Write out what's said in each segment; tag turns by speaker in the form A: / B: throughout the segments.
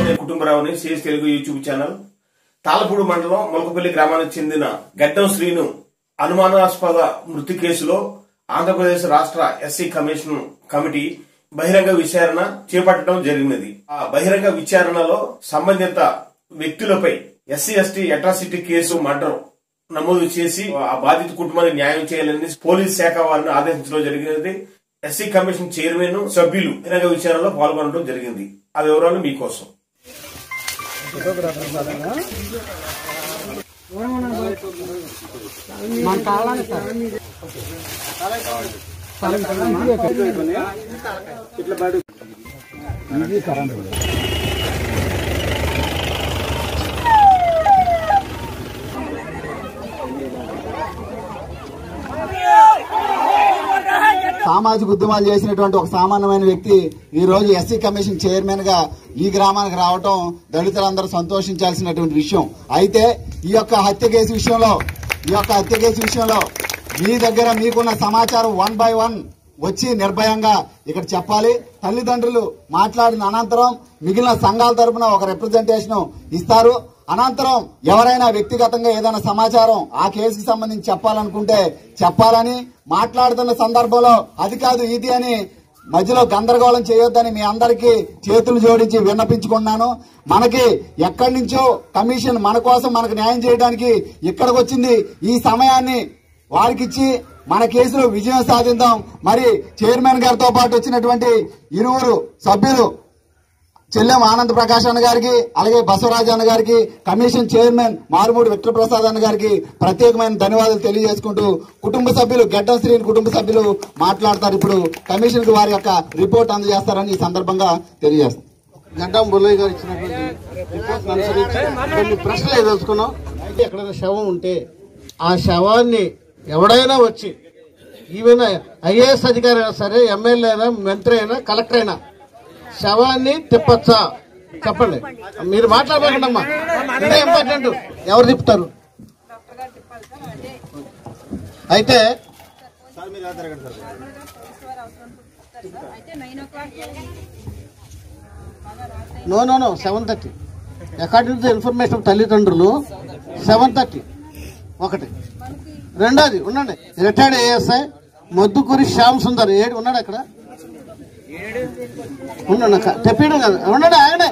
A: నేను కుటుంబరావుని CS Telugu YouTube channel Tallapudi మండలం మొలకపల్లి గ్రామానికి చెందిన గడ్డం శ్రీను అనుమానాస్పద మృతి కేసులో ఆంధ్రప్రదేశ్ రాష్ట్ర ఎస్సీ కమిషన్ కమిటీ బహిరంగ విచారణ చేపట్టడం జరిగినది ఆ బహిరంగ విచారణలో సంబంధిత వ్యక్తులపై SC ST atrocity case murder నమోదు చేసి ఆ బాధిత కుటుంబానికి న్యాయం చేయాలని పోలీస్ శాఖ వారిని ఆదేశించడం జరిగినది ఎస్సీ కమిషన్ చైర్మన్ సభ్యులు బహిరంగ విచారణలో పాల్గొనడం జరిగింది ఆ వివరాలు మీకోసం
B: సామాజిక ఉద్యమాలు చేసినటువంటి ఒక సామాన్యమైన వ్యక్తి ఈ రోజు ఎస్సీ కమిషన్ చైర్మన్ గా ఈ గ్రామానికి రావటం దళితులందరూ సంతోషించాల్సినటువంటి విషయం అయితే ఈ యొక్క హత్య కేసు విషయంలో ఈ యొక్క హత్య కేసు విషయంలో మీ దగ్గర మీకున్న సమాచారం వన్ బై వన్ వచ్చి నిర్భయంగా ఇక్కడ చెప్పాలి తల్లిదండ్రులు మాట్లాడిన అనంతరం మిగిలిన సంఘాల తరపున ఒక రిప్రజెంటేషన్ ఇస్తారు అనంతరం ఎవరైనా వ్యక్తిగతంగా ఏదైనా సమాచారం ఆ కేసుకి సంబంధించి చెప్పాలనుకుంటే చెప్పాలని మాట్లాడుతున్న సందర్భంలో అది కాదు ఇది అని మధ్యలో గందరగోళం చేయొద్దని మీ అందరికీ చేతులు జోడించి విన్నపించుకున్నాను మనకి ఎక్కడి నుంచో కమిషన్ మన కోసం మనకు న్యాయం చేయడానికి ఇక్కడికి వచ్చింది ఈ సమయాన్ని వారికిచ్చి మన కేసులో విజయం సాధిద్దాం మరి చైర్మన్ గారితో పాటు వచ్చినటువంటి ఇరువురు సభ్యులు చెల్లెం ఆనంద్ ప్రకాష్ అన్న గారికి అలాగే బసవరాజు అన్న గారికి commission chairman Marumudi Victor Prasad అన్న గారికి ప్రత్యేకమైన ధన్యవాదాలు తెలియజేసుకుంటూ కుటుంబ సభ్యులు గడ్డం శ్రీని కుటుంబ సభ్యులు మాట్లాడతారు ఇప్పుడు కమిషన్ కి వారి యొక్క రిపోర్ట్ అందజేస్తారని ఈ సందర్భంగా తెలియజేస్తారు
C: గడ్డం బుల్లయ్య గారు ఇచ్చినటువంటి రిపోర్ట్ను అనుసరించి కొన్ని ప్రశ్నలు ఎదుర్కొన్నాం అయితే ఎక్కడైనా శవం ఉంటే ఆ శవాన్ని ఎవడైనా వచ్చి ఈవెన్ ఐఏఎస్ అధికారి అయినా సరే ఎమ్మెల్యే అయినా మంత్రి అయినా కలెక్టర్ అయినా శవాన్ని తిప్పచ్చా చెప్పండి మీరు మాట్లాడకండి అమ్మా ఇదే ఇంపార్టెంట్ ఎవరు తిప్పుతారు అయితే
D: అయితే nine o'clock
C: no no no seven thirty according to information తల్లిదండ్రులు సెవెన్ థర్టీ ఒకటి రెండోది ఉండండి రిటైర్డ్ ఏఎస్ఐ మొద్దుకూరి శ్యామ్ సుందర్ ఏడు ఉన్నాడు అక్కడ ఉండండి అక్క. తెప్పియడం కాదు ఉండండి ఆగండి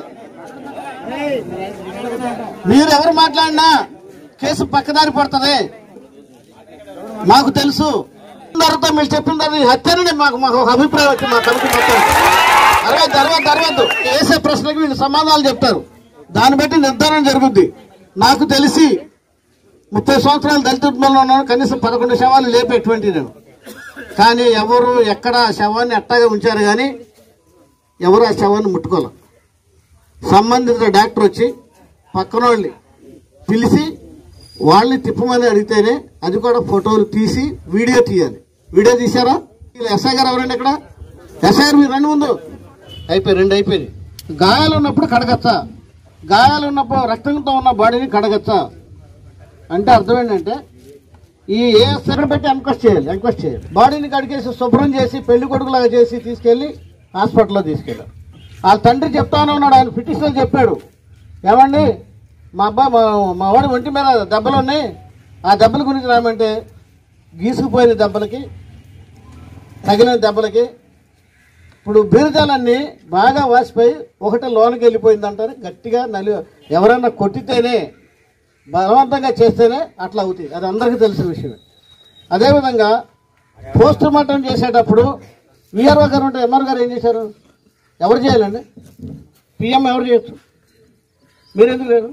C: మీరు ఎవరు మాట్లాడినా కేసు పక్కదారి పడుతుంది మాకు తెలుసు తర్వాత మీరు చెప్పిన తర్వాత ఈ హత్యని మాకు మాకు ఒక అభిప్రాయం వచ్చింది మా కమిటీ మొత్తం తర్వాత తర్వాత తర్వాత వేసే ప్రశ్నకి వీళ్ళు సమాధానాలు చెప్తారు దాన్ని బట్టి నిర్ధారణ జరుగుద్ది నాకు తెలిసి ముప్పై సంవత్సరాలు దళిత కుటుంబంలో ఉన్నాను కనీసం పదకొండు శవాలు లేపేటువంటి నేను కానీ ఎవరు ఎక్కడ ఆ శవాన్ని అట్టాగా ఉంచారు కానీ ఎవరు ఆ శవాన్ని ముట్టుకోలే సంబంధిత డాక్టర్ వచ్చి పక్కన వాళ్ళని పిలిచి వాళ్ళని తిప్పమని అడిగితేనే అది కూడా ఫోటోలు తీసి వీడియో తీయాలి వీడియో తీశారా వీళ్ళు ఎస్ఐ గారు ఎవరండి ఇక్కడ ఎస్ఐ గారు మీరు రండి ముందు అయిపోయి రెండు అయిపోయింది గాయాలు ఉన్నప్పుడు కడగచ్చా గాయాలు ఉన్నప్పుడు రక్తంతో ఉన్న బాడీని కడగచ్చా అంటే అర్థం ఏంటంటే ఈ ఏ ఎక్కడ పెట్టి ఎంక్వెస్ట్ చేయాలి ఎంక్వెస్ట్ చేయాలి బాడీని కడిగేసి శుభ్రం చేసి పెళ్లి కొడుకులాగా చేసి తీసుకెళ్లి హాస్పిటల్లో తీసుకెళ్ళారు వాళ్ళ తండ్రి చెప్తానే ఉన్నాడు ఆయన పిటిషన్ చెప్పాడు ఏమండి మా అబ్బాయి మా మా వాడి ఒంటి మీద దెబ్బలు ఉన్నాయి ఆ దెబ్బల గురించి రామంటే గీసుకుపోయిన దెబ్బలకి తగిలిన దెబ్బలకి ఇప్పుడు బీరజాలన్నీ బాగా వాసిపోయి ఒకటి లోనికి వెళ్ళిపోయింది అంటారు గట్టిగా నలి ఎవరైనా కొట్టితేనే బలవంతంగా చేస్తేనే అట్లా అవుతాయి అది అందరికీ తెలిసిన విషయమే అదేవిధంగా పోస్ట్ మార్టం చేసేటప్పుడు విఆర్ఓ గారు ఉంటే ఎంఆర్ గారు ఏం చేశారు ఎవరు చేయాలండి పిఎం ఎవరు చేయొచ్చు మీరు ఎందుకు లేరు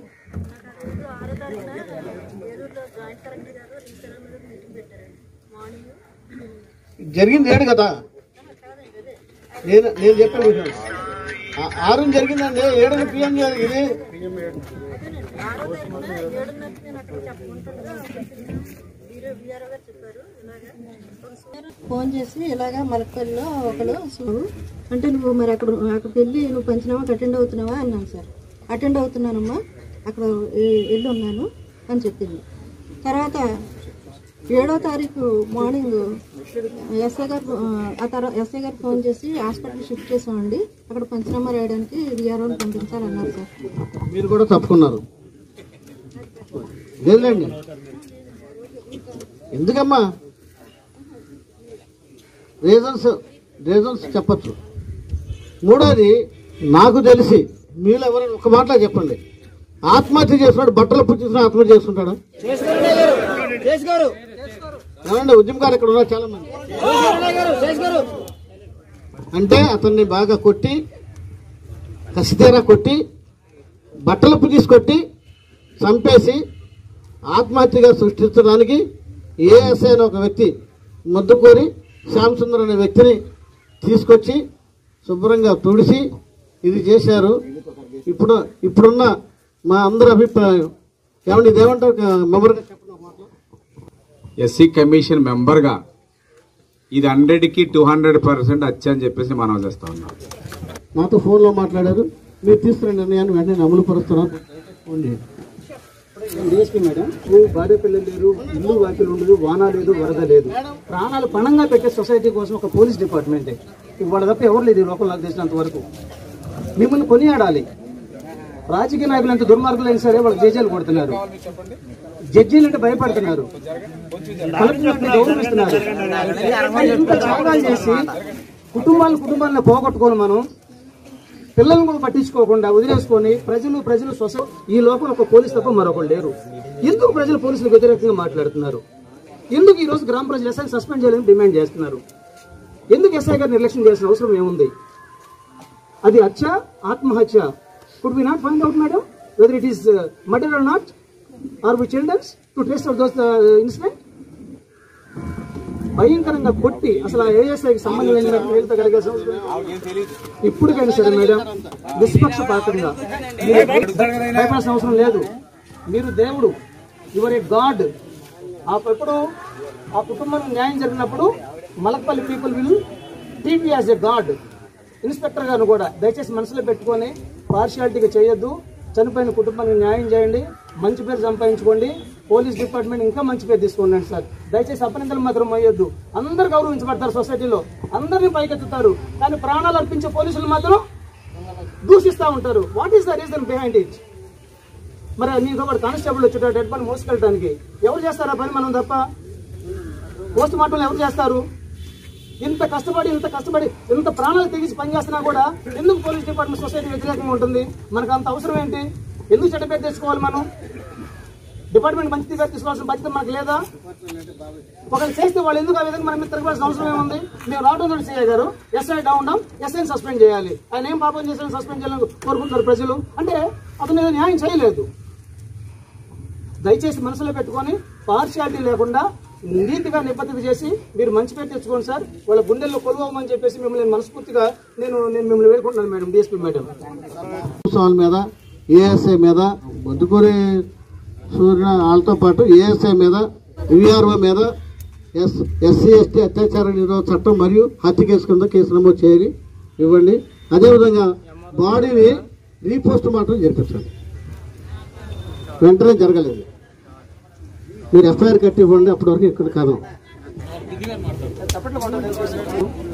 C: జరిగింది ఏడు కదా నేను నేను చెప్పిన విషయం ఆ- ఆరు జరిగిందండి ఏడు పిఎం ఇది
D: ఫోన్ చేసి ఇలాగా మలకల్లో ఒకడు సో- అంటే నువ్వు మరి అక్కడ అక్కడికి వెళ్ళి నువ్వు పంచనామాకి అటెండ్ అవుతున్నావా అన్నాను సార్ అటెండ్ అవుతున్నానమ్మా అక్కడ ఈ- వెళ్ళి ఉన్నాను అని చెప్పింది తర్వాత ఏడో తారీఖు మార్నింగ్ ఎస్ఐ గారు ఆ, ఆ తర్వాత ఎస్ఐ గారు ఫోన్ చేసి హాస్పిటల్ షిఫ్ట్ చేసామండి అక్కడ పంచనామా రాయడానికి డిఆర్ఓని పంపించాలన్నారు సార్
C: మీరు కూడా తప్పుకున్నారు లేదండి ఎందుకమ్మా రీజన్స్ రీజన్స్ చెప్పచ్చు మూడోది నాకు తెలిసి మీరు ఎవరైనా ఒక మాటలో చెప్పండి ఆత్మహత్య చేసినాడు బట్టలు పుచ్చేసిన ఆత్మహత్య చేసుకుంటాడా ఏమండి ఉద్యమకారు ఇక్కడ ఉన్నారు చాలా మంది అంటే అతన్ని బాగా కొట్టి కసితేరా కొట్టి బట్టలపు తీసుకొట్టి చంపేసి ఆత్మహత్యగా సృష్టించడానికి ఏఎస్ఐ అనే ఒక వ్యక్తి ముద్దుకూరి శ్యామ్ సుందర్ అనే వ్యక్తిని తీసుకొచ్చి శుభ్రంగా తుడిసి ఇది చేశారు ఇప్పుడు ఇప్పుడున్న మా అందరి అభిప్రాయం ఏమండి ఇదేమంటారు మెమరీగా చెప్పండి ఒక మాటలో.
E: ఎస్సీ కమిషన్ మెంబర్గా ఇది హండ్రెడ్కి టూ హండ్రెడ్ పర్సెంట్ వచ్చి అని చెప్పేసి మనం చేస్తా ఉన్నాం
C: నాతో ఫోన్లో మాట్లాడారు మీరు తీసుకున్న నిర్ణయాన్ని వెంటనే అమలు పరుస్తున్నారు ఫోన్ చేయండి
F: డిఎస్పీ మేడం నువ్వు భార్య పిల్లలు లేరు ఇల్లు వాకిలు ఉండదు వాన లేదు వరద లేదు ప్రాణాలు పణంగా పెట్టే సొసైటీ కోసం ఒక పోలీస్ డిపార్ట్మెంటే వాళ్ళ తప్ప ఎవరు లేదు ఈ లోకల్ నాకు తెలిసినంత వరకు మిమ్మల్ని కొనియాడాలి రాజకీయ నాయకులు ఎంత దుర్మార్గులైనా సరే వాళ్ళకి జడ్జీలు కొడుతున్నారు జడ్జీలు అంటే భయపడుతున్నారు కలెక్టర్లను గౌరవిస్తున్నారు ఇంత త్యాగాలు చేసి కుటుంబాలను కుటుంబాలను పోగొట్టుకొని మనం పిల్లలను కూడా పట్టించుకోకుండా వదిలేసుకొని ప్రజలు ప్రజలు సొసైటీ ఈ లోపల ఒక పోలీస్ తప్ప మరొకరు లేరు ఎందుకు ప్రజలు పోలీసులకు వ్యతిరేకంగా మాట్లాడుతున్నారు ఎందుకు ఈ రోజు గ్రామ ప్రజలు ఎస్ఐ సస్పెండ్ చేయాలని డిమాండ్ చేస్తున్నారు ఎందుకు ఎస్ఐ గారు నిర్లక్ష్యం చేయాల్సిన అవసరం ఏముంది అది హత్య ఆత్మహత్య could we not find out madam whether it is murder or not are we children's to trace out those incident భయంకరంగా కొట్టి అసలు ఆ ఏఎస్ఐకి సంబంధం లేని వీళ్ళతో కలిగే అవసరం ఇప్పటికైనా సరే మేడం నిష్పక్షపాతంగా మీరు భయపడాల్సిన అవసరం లేదు మీరు దేవుడు యువర్ ఏ గాడ్ అప్పుడు ఆ కుటుంబానికి న్యాయం జరిగినప్పుడు Malakpalli people will treat as a god inspector గారు కూడా దయచేసి మనసులో పెట్టుకొని పార్షియాలిటీగా చేయొద్దు చనిపోయిన కుటుంబానికి న్యాయం చేయండి మంచి పేరు సంపాదించుకోండి పోలీస్ డిపార్ట్మెంట్ ఇంకా మంచి పేరు తీసుకోండి సార్ దయచేసి అపనిందలు మాత్రం అయ్యొద్దు అందరు గౌరవించబడతారు సొసైటీలో అందరినీ పైకెత్తుతారు కానీ ప్రాణాలు అర్పించే పోలీసులు మాత్రం దూషిస్తూ ఉంటారు what is the reason behind it మరి నీకు ఒకటి కానిస్టేబుల్ వచ్చేట డెడ్ బాడీ మోసుకెళ్ళడానికి ఎవరు చేస్తారు ఆ పని మనం తప్ప పోస్ట్ మార్టం ఎవరు చేస్తారు ఇంత కష్టపడి ఇంత కష్టపడి ఇంత ప్రాణాలు తెగించి పనిచేస్తున్నా కూడా ఎందుకు పోలీస్ డిపార్ట్మెంట్ సొసైటీ వ్యతిరేకంగా ఉంటుంది మనకు అంత అవసరం ఏంటి ఎందుకు చెడ్డ పేరు తెచ్చుకోవాలి మనం డిపార్ట్మెంట్ మంచి పేరు తీసుకోవాల్సిన బాధ్యత మనకు లేదా ఒకరు చేస్తే వాళ్ళు ఎందుకు ఆ విధంగా మనం మీద తిరగాల్సిన అవసరం ఏముంది మేము రావడం సీఐ గారు ఎస్ఐ డౌన్ డౌన్ ఎస్ఐని సస్పెండ్ చేయాలి ఆయన ఏం పాపం చేసిన సస్పెండ్ చేయాలని కోరుకుంటున్నారు ప్రజలు అంటే అతను ఏదో న్యాయం చేయలేదు దయచేసి మనసులో పెట్టుకొని పార్షియాలిటీ లేకుండా నీతిగా నిబద్ధత చేసి మీరు మంచి పేరు తెచ్చుకోండి సార్ వాళ్ళ గుండెల్లో కొలువమని చెప్పేసి మిమ్మల్ని నేను మనస్ఫూర్తిగా నేను నేను మిమ్మల్ని వేడుకుంటున్నాను మేడం డిఎస్పీ మేడం
C: ఉత్సవాల మీద ఏఎస్ఐ మీద బొద్దుకూరి సూర్య వాళ్ళతో పాటు ఏఎస్ఐ మీద విఆర్ఓ మీద ఎస్ ఎస్సీ ఎస్టీ అత్యాచార నిరోధక చట్టం మరియు హత్య కేసు కింద కేసు నమోదు చేయాలి ఇవ్వండి అదేవిధంగా బాడీని రీపోస్ట్ మార్టం జరిపించండి వెంటనే జరగలేదు మీరు ఎఫ్ఐఆర్ కట్టి ఇవ్వండి అప్పటి వరకు ఇక్కడ కాదు
F: చప్పట్లు కొట్టాలి.